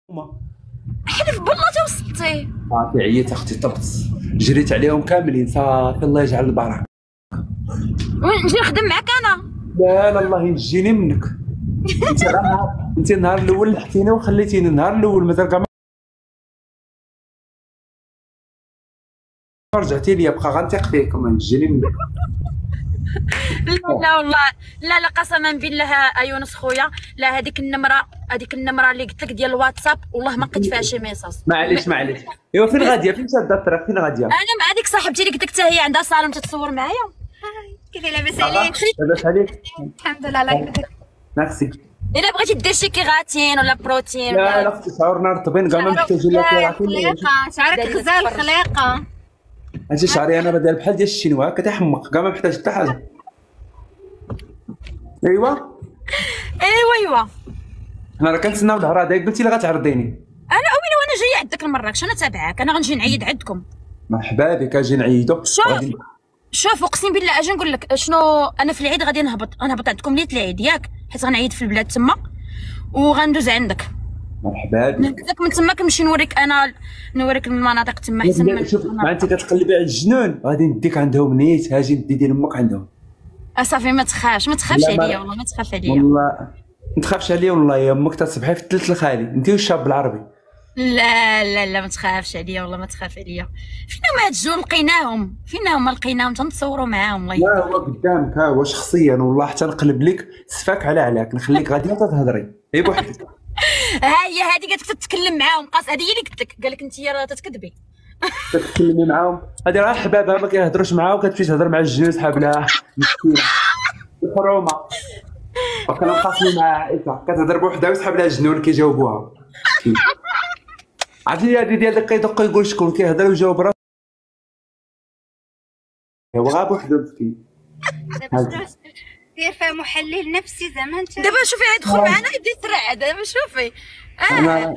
حلف بالله توصلتي صافي عييت اختي طبت جريت عليهم كاملين صافي الله يجعل البركه نجي نخدم معاك انا لا لا الله ينجيني منك انت غير نهار- انت النهار الاول لحقتيني وخليتيني النهار الاول مازال كاع ما رجعتي لي بقى غنثق فيك ما نجيني منك لا لا والله لا لا قسما بالله يونس خويا لا هذيك النمره هذيك النمره اللي قلت لك ديال الواتساب والله ما لقيت فيها شي ميساج معليش معليش ايوا فين غاديه فين شاده الطريق فين غاديه انا مع ديك صاحبتي اللي قلت لك حتى هي عندها صالون تتصور معايا كيفي لاباس عليك لاباس عليك الحمد لله على كيفك ميرسي الا بغيتي دير شي كيغاتين ولا بروتين لا ولا لا اختي شعورنا رطبين كاع ما محتاجين لا كيراتين خليقه شعرك غزال خليقه انت شعري انا بدل بحال ديال الشينوا كتحمق كاع ما محتاج حتى حاجه ايوا ايوا ايوا انا راه كنتسناو الهضره داك قلتي لي غتعرضيني انا اويلي وانا جايه عندك المراكش انا تابعاك انا غنجي نعيد عندكم مرحبا بك اجي نعيدو شوف. غادي- شوف اقسم بالله اجي نقول لك شنو انا في العيد غادي نهبط غنهبط عندكم ليله العيد ياك حيت غنعيد في البلاد تما وغندوز عندك مرحبا بك نهزك من تما كنمشي نوريك انا نوريك المناطق تما حسن من شوف ما انت كتقلبي على الجنون غادي نديك عندهم نيت هاجي ندي ديال امك عندهم صافي ما تخافش ما تخافش لا، ما- عليا والله ما تخاف عليا والله ما تخافش عليا والله يا امك تصبحي في الثلث الخالي انت والشاب العربي لا لا لا ما تخافش عليا والله ما تخاف عليا فين هما هاد الجوج لقيناهم فين هما لقيناهم تنتصوروا معاهم الله لا هو قدامك ها هو شخصيا والله حتى نقلب لك سفاك على علاك نخليك غادي تهضري هي بوحدك ها هي هذه قالت لك تتكلم معاهم قاس هذه هي اللي قلت لك قال لك انت راه تتكذبي تتكلمي معاهم هذه راه حبابها ما كيهضروش معاها وكتمشي تهضر مع الجنون صحاب لها مسكينه الحرومه وكانوا مقاسمين مع عائشه كتهضر بوحدها وصحاب لها الجنون كيجاوبوها عرفتي هذه ديال دقه يدق يقول شكون كيهضر ويجاوب راسو هو غا بوحدو مسكين دابا شنو دير فيها محلل نفسي زعما انت دابا شوفي يدخل معنا يبدا يترعى دابا شوفي اه انا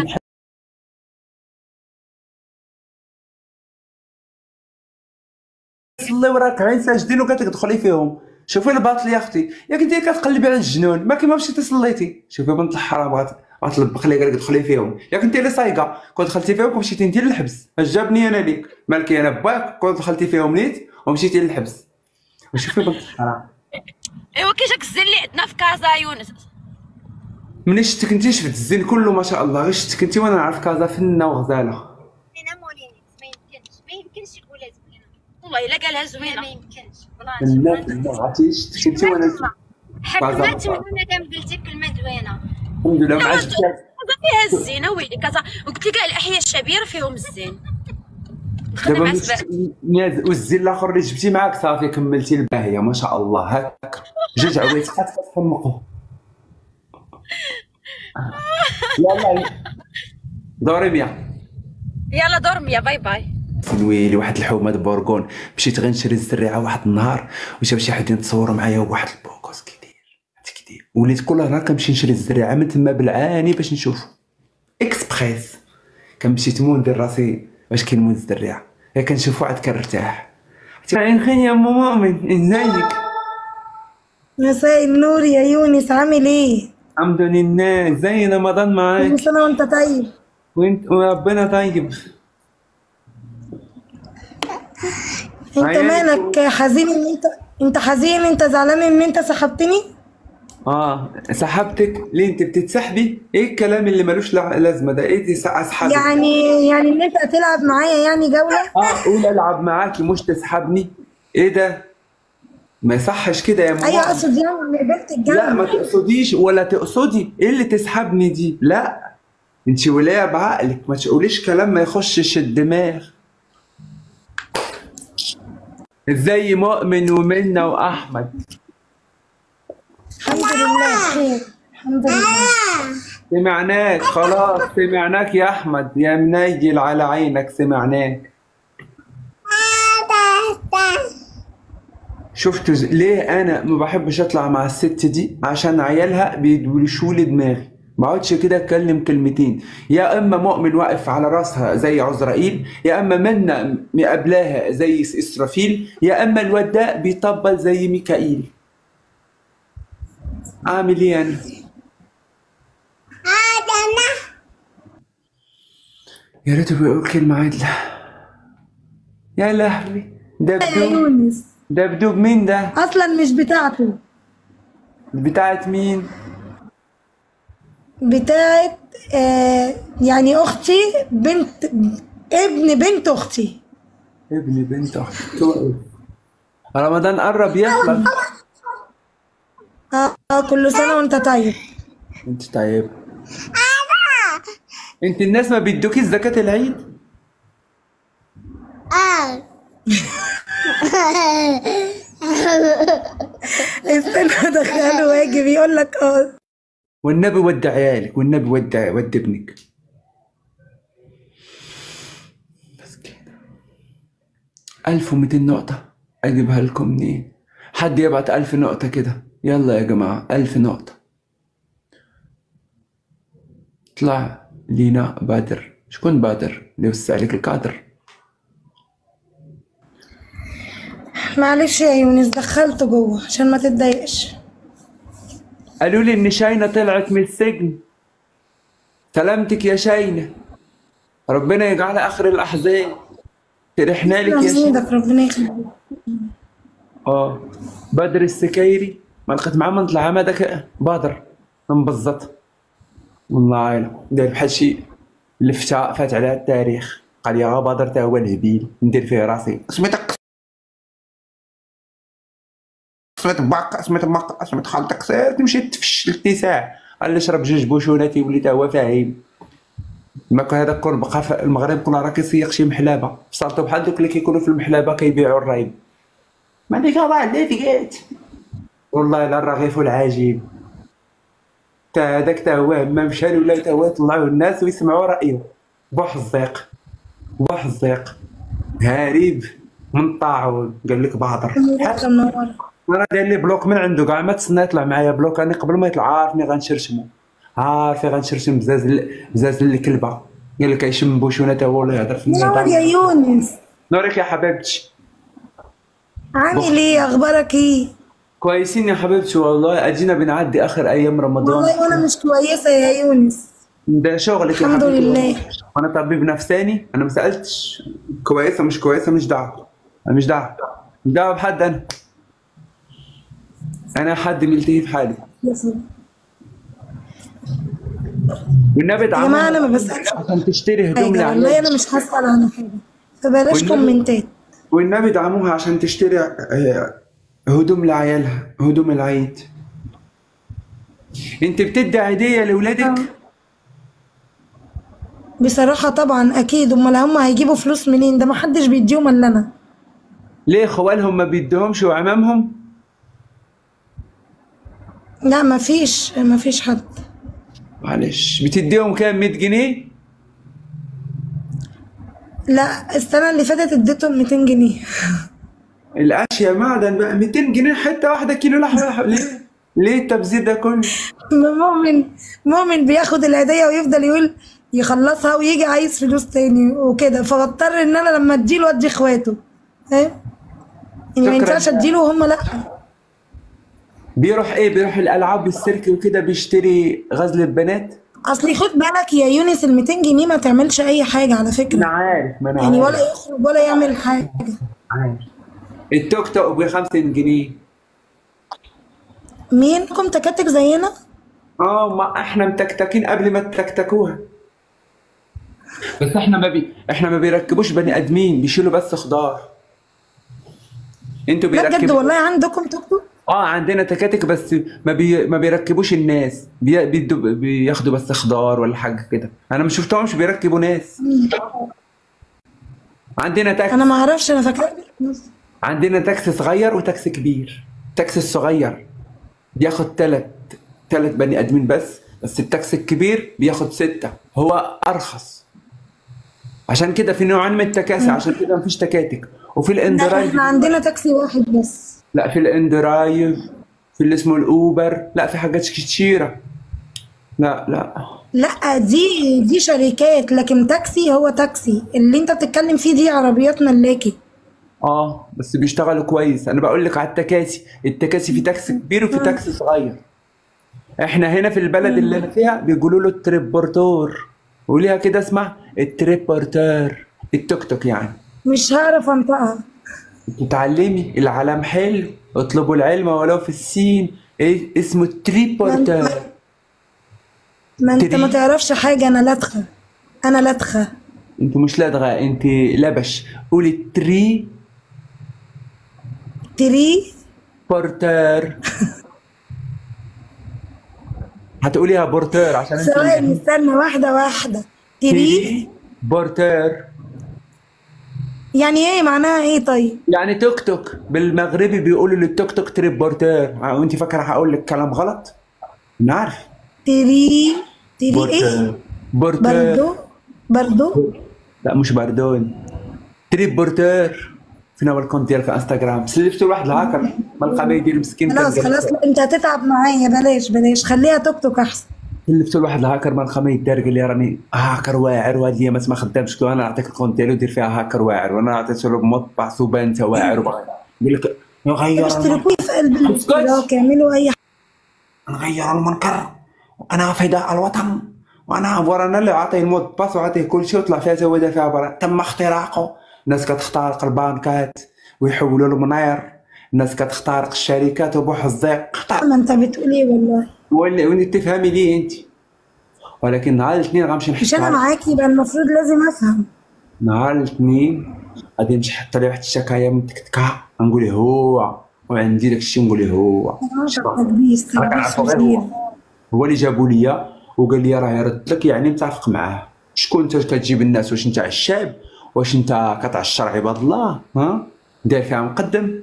صلي وراكعين ساجدين وكتدخلي فيهم شوفي الباطل يا اختي ياك انت كتقلبي على الجنون ما كيما مشيتي صليتي شوفي بنت الحرام بغات غتلبخ لي قالك دخلي فيهم ياك انت اللي صايقه كون دخلتي فيهم ومشيتي انت للحبس اش جابني انا ليك مالكي انا باك كون دخلتي فيهم نيت ومشيتي للحبس وشوفي بنت الحرام ايوا كي جاك الزين اللي عندنا في كازا يونس منين شفتك انت شفت الزين كله ما شاء الله غير شفتك انت وانا نعرف كازا فنه وغزاله زينه موليني ما يمكنش ما يمكنش يقولها زوينه والله الا قالها لا زوينه ما يمكنش فنه والله فنه عرفتي شفتك انت وانا حكمت من مادام قلتي كلمه زوينه الحمد لله ما عجبتك كازا فيها الزينه ويلي كازا وقلت لك الاحياء الشبيره فيهم الزين خدنا دابا مع مش- سبع ناز- والزين الاخر اللي جبتي معاك صافي كملتي الباهيه ما شاء الله هاك جوج عويت قد كتحمقوا يلا دوري ميا يلا دور ميا باي باي ويلي واحد الحومه د بورغون مشيت غير نشري الزريعه واحد النهار وجاب شي حد يتصوروا معايا واحد البوكوس كيدير عرفتي كيدير وليت كل نهار كنمشي نشري الزريعه من تما بالعاني باش نشوف اكسبريس كنمشي تمون ندير راسي واش كاين مول الزريعه يا كنشوف واحد كنرتاح عين خير يا ام مؤمن ازيك مساء النور يا يونس عامل ايه؟ الحمد لله زي رمضان معاك كل سنة وانت طيب وانت وربنا طيب انت عيالك مالك حزين ان انت انت حزين انت زعلان ان انت سحبتني؟ اه سحبتك ليه انت بتتسحبي ايه الكلام اللي ملوش لع- لازمه ده ايه دي اسحبك يعني يعني ان انت هتلعب معايا يعني جولة؟ اه قول العب معاكي مش تسحبني ايه ده ما يصحش كده يا ايوه ماما اقصد يعني ان قبلت لا ما الجنة تقصديش ولا تقصدي ايه اللي تسحبني دي لا انت ولايه بعقلك ما تقوليش كلام ما يخشش الدماغ زي مؤمن ومنة واحمد الحمد لله خير الحمد لله سمعناك خلاص سمعناك يا احمد يا منيل على عينك سمعناك شفتوا ز- ليه انا ما بحبش اطلع مع الست دي عشان عيالها بيدولشوا لي دماغي ما اقعدش كده اتكلم كلمتين يا اما مؤمن واقف على راسها زي عزرائيل يا اما منا مقابلاها زي اسرافيل يا اما الواد ده بيطبل زي ميكائيل اعمل ايه انا يا ريته بيقول كلمة عدلة يا لهوي يا دبدوب يونس دبدوب مين ده؟ اصلا مش بتاعته بتاعت مين؟ بتاعت آه يعني اختي بنت ابن بنت اختي ابني بنت اختي توقف. رمضان قرب يخلص اه آه، كل سنه وانت طيب انت طيب انت الناس ما بيدوكيش زكاة العيد؟ استنى ادخله واجب يقول لك اه والنبي ودي عيالك والنبي ودي ودي ابنك بس كده 1200 نقطة أجيبها لكم منين؟ حد يبعت 1000 نقطة كده يلا يا جماعة 1000 نقطة طلع لينا بادر شكون بادر؟ اللي وسع عليك القادر معلش يا يونس دخلته جوه عشان ما تتضايقش قالوا لي إن شاينة طلعت من السجن سلامتك يا شاينة ربنا يجعلها آخر الأحزان فرحنا لك يا شاينة ايدك ربنا يخليك اه بدر السكيري ما لقيت معاه من طلع مدك بدر مبزط والله عايلة داير بحال شي اللي فتا فات عليها التاريخ قال يا بدر تا هو الهبيل ندير فيه راسي سميتك سميت باق سميت باق سميت خالتك سير تمشي تفش الاتساع قال لي شرب جوج بوشونات يولي تا هو فاهم ما كان هذاك كل بقى في المغرب كل راه كيسيق شي محلابه صارتو بحال دوك اللي كيكونوا في المحلابه كيبيعوا الرايب ما ديك راه اللي لقيت والله لا الرغيف والعجيب تا هذاك تا هو ما مشى ولا تا هو طلعوه الناس ويسمعوا رايه بوحزيق بوحزيق هاريب من الطاعون قال لك باطر حتى منورة انا داير لي بلوك من عنده كاع ما تسنى يطلع معايا بلوك انا قبل ما يطلع عارفني غنشرشمو عارفي غنشرشم بزاز ال- بزاز الكلبه قال لك يشم بوشونه تا هو ولا يهضر في منور يا الميدان يونس نورك يا حبيبتي عامل ايه اخبارك ايه كويسين يا حبيبتي والله ادينا بنعدي اخر ايام رمضان والله وانا مش كويسه يا يونس ده شغلك يا الحمد حبيبتي لله. وانا طبيب نفساني انا ما سالتش كويسه مش كويسه مش دعوه أنا مش دعوه مش دعوه بحد انا انا حد ملتهي في حالي والنبي يا جماعه انا ادعمها ما بسالش عشان تشتري هدوم حاجه والله لعيال انا مش هسال عن حاجه فبلاش والنبي- كومنتات والنبي ادعموها عشان تشتري آه، هدوم لعيالها هدوم العيد انت بتدي عيديه لاولادك بصراحه طبعا اكيد امال هم هيجيبوا فلوس منين ده ما حدش بيديهم الا انا ليه خوالهم ما بيدوهمش وعمامهم لا ما فيش ما فيش حد معلش بتديهم كام 100 جنيه لا السنه اللي فاتت اديتهم 200 جنيه الاشياء معدن بقى 200 جنيه حته واحده كيلو لحمه ليه ليه التبذير ده كله مؤمن مؤمن بياخد الهديه ويفضل يقول يخلصها ويجي عايز فلوس تاني وكده فبضطر ان انا لما اديله ادي اخواته فاهم يعني ما شكراً. ينفعش اديله وهم لا بيروح ايه بيروح الالعاب والسيرك وكده بيشتري غزل البنات اصلي خد بالك يا يونس ال 200 جنيه ما تعملش اي حاجه على انا فكره عارف ما انا يعني عارف ولا يخرج ولا يعمل حاجه عارف التوك توك ب 50 جنيه مينكم تكاتك زينا اه ما احنا متكتكين قبل ما تتكتكوها بس احنا ما بي... احنا ما بيركبوش بني ادمين بيشيلوا بس خضار انتوا لا بجد بيركبوا والله عندكم توك توك اه عندنا تكاتك بس ما بي... ما بيركبوش الناس بي... بيدوا... بياخدوا بس خضار ولا حاجه كده انا ما شفتهمش بيركبوا ناس عندنا تاكسي انا ما اعرفش انا فاكره عندنا تاكسي صغير وتاكسي كبير التاكسي الصغير بياخد تلت تلت بني ادمين بس بس التاكسي الكبير بياخد ستة هو ارخص عشان كده في نوعين من التكاسي عشان كده مفيش تكاتك وفي لا الاندرايف احنا عندنا تاكسي واحد بس لا في الاندرايف في اللي اسمه الاوبر لا في حاجات كتيرة لا لا لا دي دي شركات لكن تاكسي هو تاكسي اللي انت بتتكلم فيه دي عربيات ملاكي اه بس بيشتغلوا كويس انا بقول لك على التكاسي التكاسي في تاكسي كبير وفي تاكسي صغير احنا هنا في البلد اللي انا فيها بيقولوا له التريبورتور قوليها كده اسمها التريبورتر التوك توك يعني مش هعرف انطقها تتعلمي العلم حلو اطلبوا العلم ولو في السين ايه اسمه التريبورتر ما انت تري. ما تعرفش حاجه انا لدخه انا لدخه انت مش لدغة انت لبش قولي تري تري بورتر هتقوليها بورتر عشان انت ثواني استنى واحده واحده تري تري بورتر يعني ايه معناها ايه طيب يعني توك توك بالمغربي بيقولوا للتوك توك تريب بورتر وانت فاكره هقول لك كلام غلط؟ انا عارف تري تري ايه بورتر بردو بردو لا مش باردون تريب بورتر فين هو الكونت ديالك على انستغرام سلفت واحد الهاكر ما القى يدير مسكين خلاص كان خلاص انت هتتعب معايا بلاش بلاش خليها توك توك احسن سلفت لواحد الهاكر ما القى يدير قال لي راني هاكر واعر وهاد الايامات ما خدامش قلت له انا نعطيك الكونت ديالي ودير فيها هاكر واعر وانا عطيته له مطبع سوبان انت واعر وبغى- قال لك نغير اشتركوا في قلب الاشتراك اعملوا اي نغير المنكر وانا فداء الوطن وانا ورانا اللي عطيه المود باس وعطيه كل شيء وطلع فيها زوده فيها برا تم اختراقه الناس كتخترق البنكات ويحولوا المناير الناس كتخترق الشركات وبو حزيق حاجه ما انت بتقول ايه والله ولا وانت تفهمي ليه انت ولكن نهار الاثنين غنمشي مش نحط انا على- معاك يبقى المفروض لازم افهم نهار الاثنين غادي نمشي حتى لواحد الشكايه من تكتكا نقول له هو وعندي داك الشيء نقول له هو تكبيس أنا كنعرفو غير هو. هو اللي جابوا ليا وقال لي راه يرد لك يعني متفق معاه شكون انت كتجيب الناس واش انت عشاب واش انت كتعشر عباد الله ها داير فيها مقدم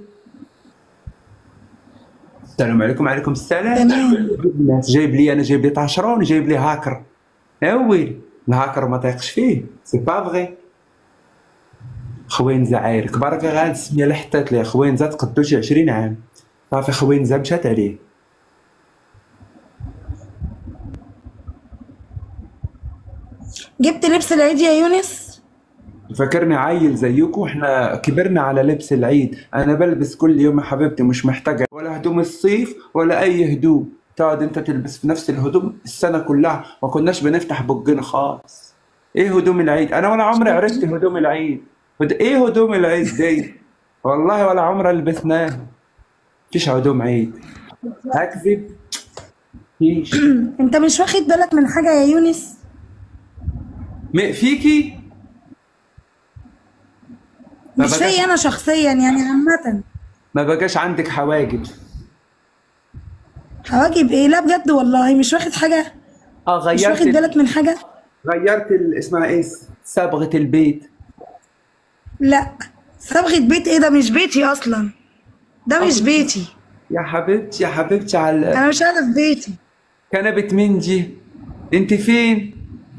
السلام عليكم وعليكم السلام تمام. الناس جايب لي انا جايب لي طاشرون جايب لي هاكر اوي الهاكر ما تيقش فيه سي با فغي خوين زعاير كبار غاد سميه لحتات ليه خوين زاد قدو شي 20 عام صافي خوين زاد مشات عليه جبت لبس العيد يا يونس فاكرني عيل زيكم احنا كبرنا على لبس العيد انا بلبس كل يوم يا حبيبتي مش محتاجه ولا هدوم الصيف ولا اي هدوم تقعد انت تلبس في نفس الهدوم السنه كلها ما كناش بنفتح بقنا خالص ايه هدوم العيد انا ولا عمري عرفت هدوم العيد هد- ايه هدوم العيد دي والله ولا عمري لبسناها مفيش هدوم عيد هكذب فيش انت مش واخد بالك من حاجه يا يونس م- فيكي ما مش بقاش- فيا انا شخصيا يعني عامه ما بقاش عندك حواجب حواجب ايه لا بجد والله مش واخد حاجه اه مش واخد غيرت بالك من حاجه غيرت ال- اسمها ايه صبغة البيت لا صبغه بيت ايه ده مش بيتي اصلا ده مش بيتي يا حبيبتي يا حبيبتي على انا مش قاعده في بيتي كنبة منجي انت فين؟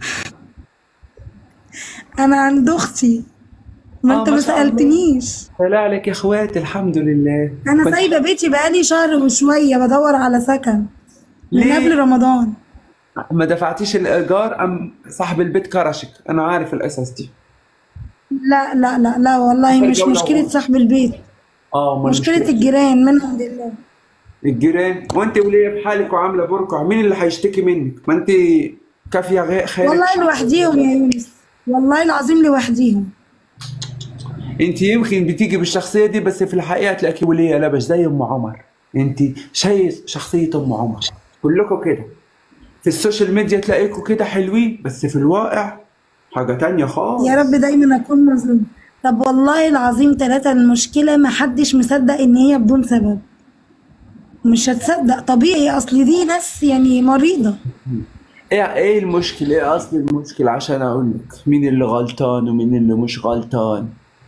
انا عند اختي ما آه، انت ما ما شاء الله. سالتنيش لا عليك يا اخواتي الحمد لله انا كنت- سايبه بيتي بقالي شهر وشويه بدور على سكن من ليه؟ قبل رمضان ما دفعتيش الايجار ام صاحب البيت كرشك انا عارف القصص دي لا لا لا لا والله مش الجولة مشكله هو. صاحب البيت اه ما مشكله الجيران منهم لله الجيران وانت وليه بحالك وعامله بركع مين اللي هيشتكي منك ما انت كافيه غير خيرك والله لوحديهم يا يونس والله العظيم لوحديهم انت يمكن بتيجي بالشخصيه دي بس في الحقيقه تلاقي وليه لبش زي ام عمر انت شيء شخصيه ام عمر كلكم كده في السوشيال ميديا تلاقيكم كده حلوين بس في الواقع حاجه تانية خالص يا رب دايما اكون مظلوم طب والله العظيم ثلاثة المشكلة ما حدش مصدق ان هي بدون سبب مش هتصدق طبيعي اصل دي ناس يعني مريضة ايه ايه المشكله ايه اصل المشكله عشان اقول لك مين اللي غلطان ومين اللي مش غلطان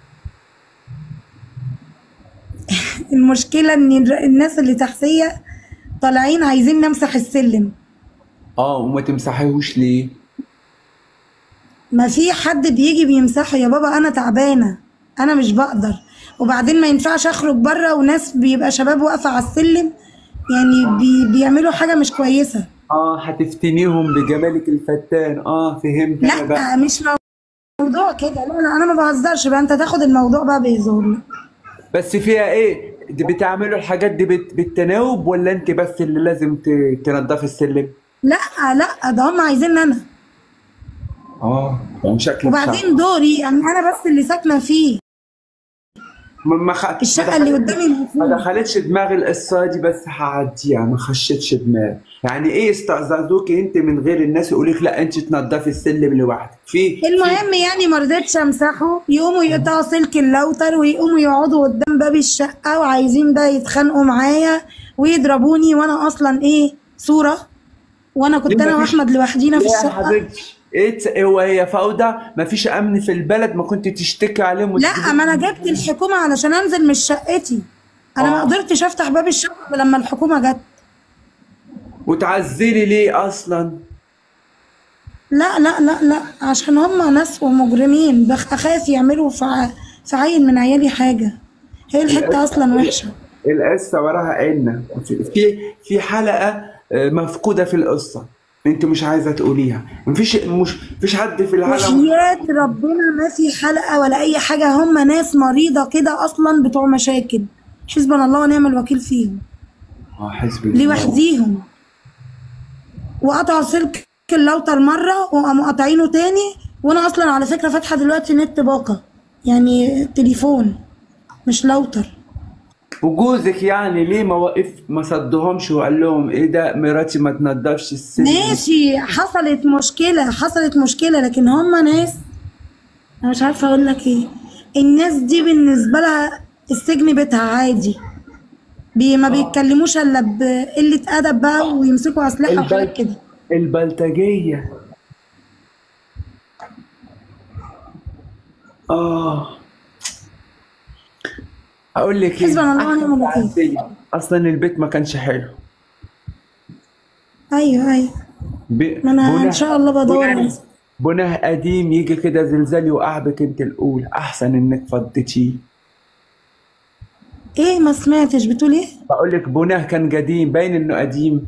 المشكلة ان الر- الناس اللي تحتية طالعين عايزين نمسح السلم اه وما تمسحيهوش ليه ما في حد بيجي بيمسحه يا بابا انا تعبانة انا مش بقدر وبعدين ما ينفعش اخرج بره وناس بيبقى شباب واقفة على السلم يعني بي بيعملوا حاجة مش كويسة اه هتفتنيهم بجمالك الفتان اه فهمت انا بقى لا مش موضوع كده لا لا انا ما بهزرش بقى انت تاخد الموضوع بقى بهزار لا. بس فيها ايه دي بتعملوا الحاجات دي بت- بالتناوب ولا انت بس اللي لازم ت- تنضفي السلم لا لا ده هم عايزين انا اه يعني شكلك وبعدين دوري يعني انا بس اللي ساكنه فيه ما ما خ... الشقه اللي قدامي ما المفروض دخلتش دماغي القصه دي بس هعديها ما خشتش دماغي يعني ايه استعزازوكي انت من غير الناس يقول لك لا انت تنضفي السلم لوحدك في المهم يعني ما رضيتش امسحه يقوموا يقطعوا سلك اللاوتر ويقوموا يقعدوا قدام باب الشقه وعايزين بقى يتخانقوا معايا ويضربوني وانا اصلا ايه صوره وانا كنت ليه انا مفيش- واحمد لوحدينا في يا الشقه حبيبتي ايه ت- هو هي فوضى ما فيش امن في البلد ما كنت تشتكي عليهم لا ما انا جبت الحكومه علشان انزل من شقتي انا ما آه. قدرتش افتح باب الشقه إلا لما الحكومه جت وتعزلي ليه اصلا لا لا لا لا عشان هم ناس ومجرمين بخ اخاف يعملوا في ع- في عيل من عيالي حاجه هي الحته اصلا وحشه القصه وراها ان في في- في حلقه آه، مفقوده في القصه انت مش عايزه تقوليها مفيش مش مفيش حد في العالم وحياة ربنا ما في حلقه ولا اي حاجه هم ناس مريضه كده اصلا بتوع مشاكل حسبنا الله ونعم الوكيل فيهم اه حسبي الله. لوحديهم وقطعوا سلك اللاوتر مره وقاموا قاطعينه تاني وانا اصلا على فكره فاتحه دلوقتي نت باقه يعني تليفون مش لاوتر وجوزك يعني ليه ما وقف ما صدهمش وقال لهم ايه ده مراتي ما تنضفش السن ماشي حصلت مشكلة حصلت مشكلة لكن هم ناس أنا مش عارفة أقول لك إيه الناس دي بالنسبة لها السجن بيتها عادي بي ما بيتكلموش إلا بقلة أدب بقى ويمسكوا أسلحة وحاجات كده البلطجيه اه اقول لك ايه حسبنا الله ونعم الوكيل. تعزلي. اصلا البيت ما كانش حلو أيوه أيوه ب... ما أنا إن بناه- شاء الله بدور بناه- على- بناه قديم يجي كده زلزال يوقع بك انت الاولى احسن انك فضيتيه إيه ما سمعتش بتقول إيه؟ بقول لك بناه كان قديم باين انه قديم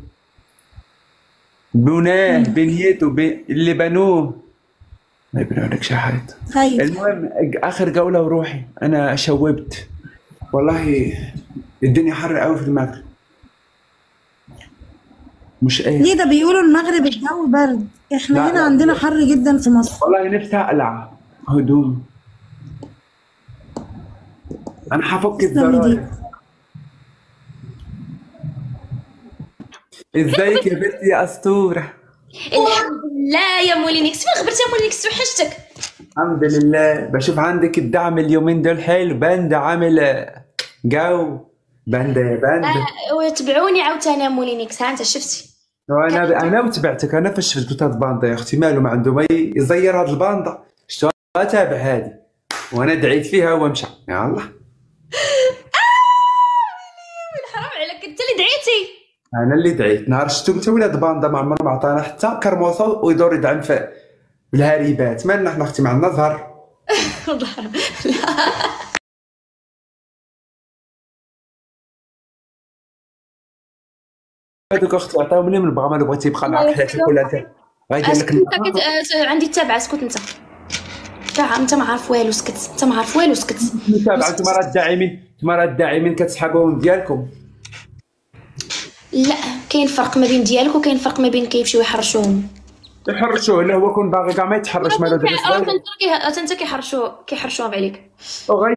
بناه بنيته ب... اللي بنوه ما يبنولكش حاجه أيوه المهم اخر جوله وروحي انا شوبت والله الدنيا حر قوي في المغرب مش قادر ليه ده بيقولوا المغرب الجو برد إحنا لا، هنا لا. عندنا حر جدا في مصر والله نفسي اقلع هدوم انا هفك تسلم الزراير ايديك. ازيك يا بنتي يا اسطوره الحمد لله يا مولينيكس فين خبرتي يا مولينيكس وحشتك الحمد لله بشوف عندك الدعم اليومين دول حلو بند عامل آه، جو بند بند آه، وتبعوني عاوتاني يا مولينيكس ها انت شفتي وانا انا وتبعتك انا فاش شفت هاد الباندا يا اختي مالو ما عنده ما يزير هاد الباندا شتو تابع هادي وانا دعيت فيها هو مشى يا الله حرام عليك انت اللي دعيتي انا اللي دعيت نهار شفتو انت ولاد باندا ما عمر ما عطانا حتى كرموصه ويدور يدعم في بالهريبات مالنا احنا اختي معنا زهر والله حرام هذوك اختي عطاهم لي من بغا ما بغيتي يبقى معك حياتك ولا انت غيدير اسكت لك انت كت... آه، عندي تابعه اسكت انت تاع انت ما عارف والو سكت انت ما عارف والو سكت متابعة انتم راه الداعمين انتم راه الداعمين كتسحبوهم ديالكم لا كاين فرق ما بين ديالك وكاين فرق ما بين كيمشيو يحرشوهم يحرشوه لا هو كون باغي كاع ما يتحرش مالو دابا اه صغير انت كي انت كيحرشوا كيحرشوهم عليك وغير